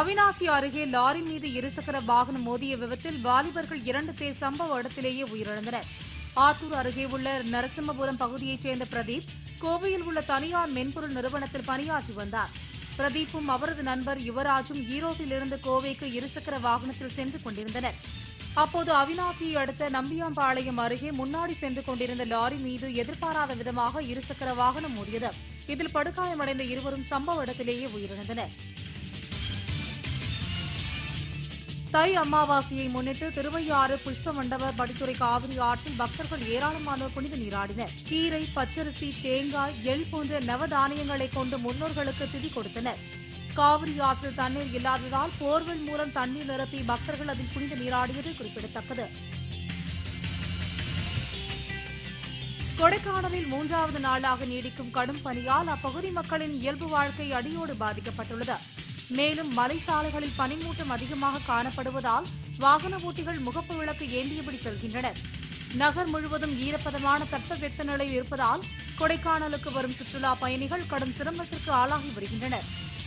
அவினாசி அருகே லாரி மீது இருசக்கர வாகனம் மோதிய விபத்தில் வாலிபர்கள் இரண்டு பேர் சம்பவ இடத்திலேயே உயிரிழந்தனர் ஆத்தூர் அருகே உள்ள நரசிம்மபுரம் பகுதியைச் சேர்ந்த பிரதீப் கோவையில் உள்ள தனியார் மென்பொருள் நிறுவனத்தில் பணியாற்றி வந்தார் பிரதீப்பும் அவரது நண்பர் யுவராஜும் ஈரோட்டிலிருந்து கோவைக்கு இருசக்கர வாகனத்தில் சென்று கொண்டிருந்தனர் அப்போது அவினாசியை அடுத்த நம்பியாம்பாளையம் அருகே முன்னாடி சென்று கொண்டிருந்த லாரி மீது எதிர்பாராத விதமாக இருசக்கர வாகனம் மோதியது இதில் படுகாயமடைந்த இருவரும் சம்பவ இடத்திலேயே உயிரிழந்தனர் தை அமாவாசையை முன்னிட்டு திருவையாறு புஷ்ப மண்டப படித்துறை காவிரி ஆற்றில் பக்தர்கள் ஏராளமானோர் புனித நீராடினர் கீரை பச்சரிசி தேங்காய் எள் போன்ற நவதானியங்களை கொண்டு முன்னோர்களுக்கு திதி கொடுத்தனர் காவிரி ஆற்றில் தண்ணீர் இல்லாததால் போர்வெல் மூலம் தண்ணீர் நிரப்பி பக்தர்கள் அதில் புனித நீராடியது குறிப்பிடத்தக்கது கொடைக்கானலில் மூன்றாவது நாளாக நீடிக்கும் கடும் பனியால் அப்பகுதி மக்களின் இயல்பு வாழ்க்கை அடியோடு பாதிக்கப்பட்டுள்ளது மேலும் மலை சாலைகளில் பனிமூட்டம் அதிகமாக காணப்படுவதால் வாகன ஓட்டிகள் முகப்பு விளக்கு ஏந்தியபடி செல்கின்றனர் நகர் முழுவதும் ஈரப்பதமான தட்பவெப்பநிலை இருப்பதால் கொடைக்கானலுக்கு வரும் சுற்றுலா பயணிகள் கடும் சிரமத்திற்கு ஆளாகி வருகின்றனர்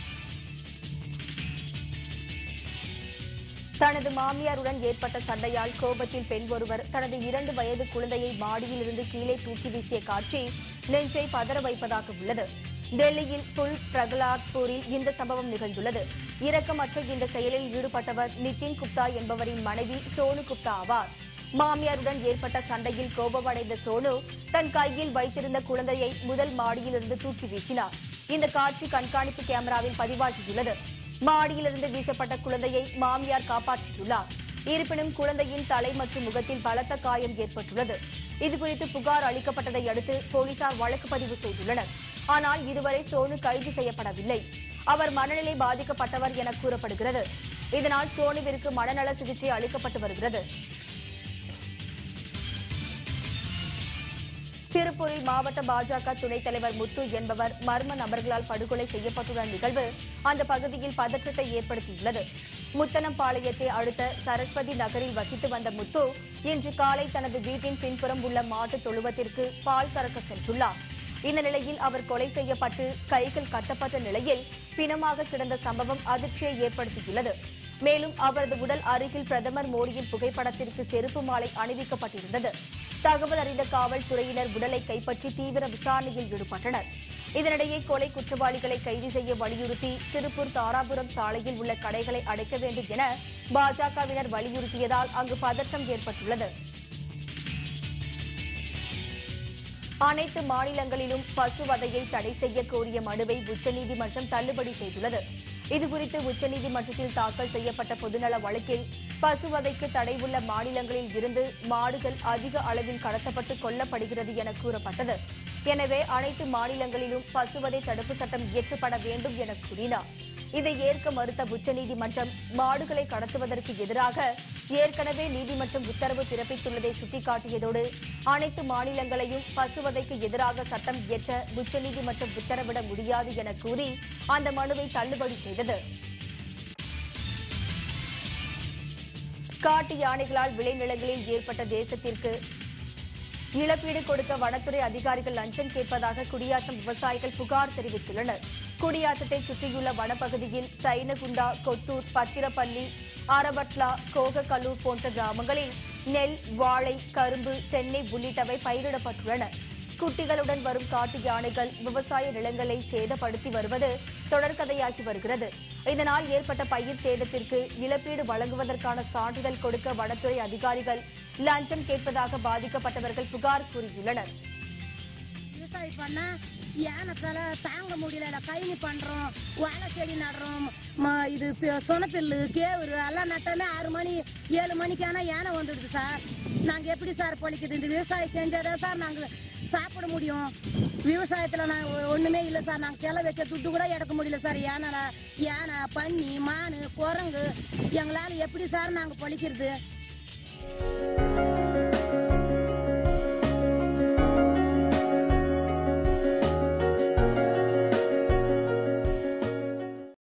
தனது மாமியாருடன் ஏற்பட்ட சண்டையால் கோபத்தில் பெண் ஒருவர் தனது இரண்டு வயது குழந்தையை மாடியில் இருந்து கீழே தூக்கி வீசிய காட்சி நெஞ்சை பதற வைப்பதாக உள்ளது டெல்லியில் புல் பிரகலாத்பூரில் இந்த சம்பவம் நிகழ்ந்துள்ளது இரக்கமற்ற இந்த செயலில் ஈடுபட்டவர் நிதின் குப்தா என்பவரின் மனைவி சோனு குப்தா ஆவார் மாமியாருடன் ஏற்பட்ட சண்டையில் கோபமடைந்த சோனு தன் கையில் வைத்திருந்த குழந்தையை முதல் மாடியிலிருந்து தூக்கி வீசினார் இந்த காட்சி கண்காணிப்பு கேமராவில் பதிவாகியுள்ளது மாடியிலிருந்து வீசப்பட்ட குழந்தையை மாமியார் காப்பாற்றியுள்ளார் இருப்பினும் குழந்தையின் தலை மற்றும் முகத்தில் பலத்த காயம் ஏற்பட்டுள்ளது இதுகுறித்து புகார் அளிக்கப்பட்டதை அடுத்து போலீசார் வழக்கு பதிவு செய்துள்ளனர் ஆனால் இதுவரை சோனு கைது செய்யப்படவில்லை அவர் மனநிலை பாதிக்கப்பட்டவர் என கூறப்படுகிறது இதனால் சோனுவிற்கு மனநல சிகிச்சை அளிக்கப்பட்டு வருகிறது திருப்பூரில் மாவட்ட பாஜக துணைத் தலைவர் முத்து என்பவர் மர்ம நபர்களால் படுகொலை செய்யப்பட்டுள்ள நிகழ்வு அந்த பகுதியில் பதற்றத்தை ஏற்படுத்தியுள்ளது முத்தனம்பாளையத்தை அடுத்த சரஸ்வதி நகரில் வசித்து வந்த முத்து இன்று காலை தனது வீட்டின் பின்புறம் உள்ள மாட்டுத் தொழுவத்திற்கு பால் கறக்க சென்றுள்ளார் இந்த நிலையில் அவர் கொலை செய்யப்பட்டு கைகள் கட்டப்பட்ட நிலையில் பிணமாக கிடந்த சம்பவம் அதிர்ச்சியை ஏற்படுத்தியுள்ளது மேலும் அவரது உடல் அருகில் பிரதமர் மோடியின் புகைப்படத்திற்கு செருப்பு மாலை அணிவிக்கப்பட்டிருந்தது தகவல் அறிந்த காவல்துறையினர் உடலை கைப்பற்றி தீவிர விசாரணையில் ஈடுபட்டனர் இதனிடையே கொலை குற்றவாளிகளை கைது செய்ய வலியுறுத்தி திருப்பூர் தாராபுரம் சாலையில் உள்ள கடைகளை அடைக்க வேண்டும் என பாஜகவினர் வலியுறுத்தியதால் அங்கு பதற்றம் ஏற்பட்டுள்ளது அனைத்து மாநிலங்களிலும் பசுவதையை தடை செய்ய கோரிய மனுவை உச்சநீதிமன்றம் தள்ளுபடி செய்துள்ளது இதுகுறித்து உச்சநீதிமன்றத்தில் தாக்கல் செய்யப்பட்ட பொதுநல வழக்கில் பசுவதைக்கு தடை உள்ள மாநிலங்களில் இருந்து மாடுகள் அதிக அளவில் கடத்தப்பட்டு கொல்லப்படுகிறது என கூறப்பட்டது எனவே அனைத்து மாநிலங்களிலும் பசுவதை தடுப்பு சட்டம் இயற்றப்பட வேண்டும் என கூறினார் இதை ஏற்க மறுத்த உச்சநீதிமன்றம் மாடுகளை கடத்துவதற்கு எதிராக ஏற்கனவே நீதிமன்றம் உத்தரவு பிறப்பித்துள்ளதை சுட்டிக்காட்டியதோடு அனைத்து மாநிலங்களையும் பசுவதைக்கு எதிராக சட்டம் இயற்ற உச்சநீதிமன்றம் உத்தரவிட முடியாது என கூறி அந்த மனுவை தள்ளுபடி செய்தது காட்டு யானைகளால் விளைநிலங்களில் ஏற்பட்ட தேசத்திற்கு இழப்பீடு கொடுக்க வனத்துறை அதிகாரிகள் லஞ்சம் கேட்பதாக குடியாத்தம் விவசாயிகள் புகார் தெரிவித்துள்ளனர் குடியாத்தத்தை சுற்றியுள்ள வனப்பகுதியில் சைனகுண்டா கொத்தூர் பத்திரப்பள்ளி அரபட்லா கோகக்கல்லூர் போன்ற கிராமங்களில் நெல் வாழை கரும்பு தென்னை உள்ளிட்டவை பயிரிடப்பட்டுள்ளன குட்டிகளுடன் வரும் காட்டு யானைகள் விவசாய நிலங்களை சேதப்படுத்தி வருவது தொடர்கதையாகி வருகிறது இதனால் ஏற்பட்ட பயிர் சேதத்திற்கு இழப்பீடு வழங்குவதற்கான சான்றிதழ் கொடுக்க வனத்துறை அதிகாரிகள் லஞ்சம் கேட்பதாக பாதிக்கப்பட்டவர்கள் புகார் கூறியுள்ளனர் விவசாயம் பண்ண யானத்தால தாங்க முடியல கைனி பண்றோம் வாழை செடி நடுறோம் ம- இது பி- சொனப்பில்லு கேவுரு எல்லாம் நட்டாலே ஆறு மணி ஏழு மணிக்கான யானை வந்துடுது சார் நாங்க எப்படி சார் பொழைக்குது இந்த விவசாயம் செஞ்சாதான் சார் நாங்க சாப்பிட முடியும் விவசாயத்துல நான் ஒ- ஒண்ணுமே இல்ல சார் நாங்க செலவு வச்ச துட்டு கூட எடுக்க முடியல சார் யானை யானை பன்னி மானு குரங்கு எங்களால எப்படி சார் நாங்க பொழைக்கிறது